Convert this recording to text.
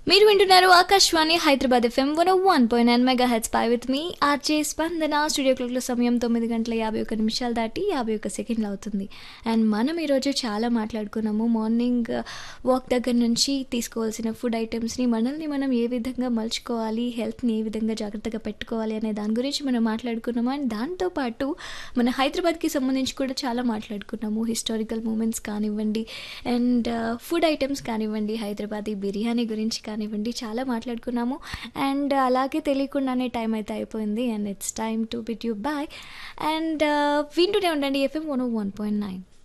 మీరు వింటున్నారు Akashvani Hyderabad FM one one point nine mega heads pie with me RJ Spandana studio క్లాక్లో సమయం తొమ్మిది గంటల యాభై ఒక నిమిషాలు దాటి యాభై ఒక సెకండ్లు అవుతుంది అండ్ మనం ఈరోజు చాలా మాట్లాడుకున్నాము మార్నింగ్ వాక్ దగ్గర నుంచి తీసుకోవాల్సిన ఫుడ్ ఐటమ్స్ని మనల్ని మనం ఏ విధంగా మలుచుకోవాలి హెల్త్ని ఏ విధంగా జాగ్రత్తగా పెట్టుకోవాలి అనే దాని గురించి మనం మాట్లాడుకున్నాము అండ్ దాంతోపాటు మన హైదరాబాద్కి సంబంధించి కూడా చాలా మాట్లాడుకున్నాము హిస్టారికల్ మూమెంట్స్ కానివ్వండి అండ్ ఫుడ్ ఐటమ్స్ కానివ్వండి హైదరాబాదీ బిర్యానీ గురించి కానివ్వండి చాలా మాట్లాడుకున్నాము అండ్ అలాగే తెలియకుండానే టైం అయితే అయిపోయింది and it's time to bid you bye and వింటూనే ఉండండి FM one one point nine